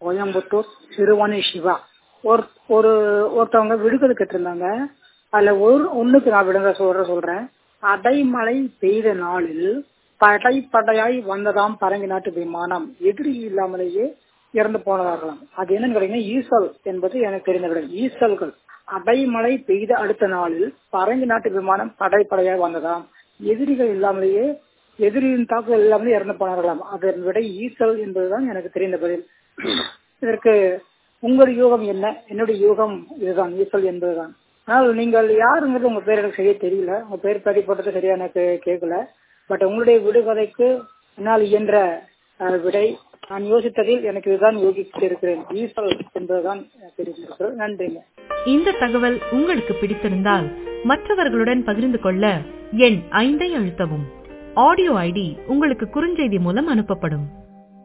கோயம்புத்தூர் சிறுவாணி சிவா ஒரு ஒரு ஒருத்தவங்க விடுதலை கேட்டிருந்தாங்க அதுல ஒரு ஒண்ணுக்கு நான் விடுங்க சொல்ற சொல்றேன் அடைமழை பெய்த நாளில் படை படையாய் வந்ததாம் பரங்கி நாட்டு விமானம் எதிரி இல்லாமலேயே இறந்து போனதாகலாம் அது என்னன்னு கேட்டீங்கன்னா ஈசல் என்பது எனக்கு தெரிந்த விட ஈசல்கள் அடைமழை பெய்த அடுத்த நாளில் பரங்கி நாட்டு விமானம் படைப்படையாய் வந்ததாம் எதிரிகள் இல்லாமலேயே எதிரியின் தாக்குதல் இல்லாமலே இறந்து போனார்களாம் அதன் விட ஈசல் என்பதுதான் எனக்கு தெரிந்த பதில் இதற்கு உங்கள் யூகம் என்ன என்னுடைய யூகம் இதுதான் ஈசல் என்பதுதான் ஆனால் நீங்கள் யாருங்கிறது உங்க பேர் எனக்கு சரியா தெரியல உங்க பேர் படி போட்டது சரியா எனக்கு கேட்கல பட் உங்களுடைய விடுகதைக்கு என்னால் இயன்ற அஹ், விடை நான் யோசித்ததில் எனக்கு இதுதான் யோகித்து இருக்கிறேன் ஈசல் என்பதுதான் எனக்கு தெரிந்திருக்கிறது நன்றிங்க இந்த தகவல் உங்களுக்கு பிடித்திருந்தால் மற்றவர்களுடன் பகிர்ந்து கொள்ள எண் ஐந்தை அழுத்தவும் ஆடியோ ஐடி உங்களுக்கு குறுஞ்செய்தி மூலம் அனுப்பப்படும்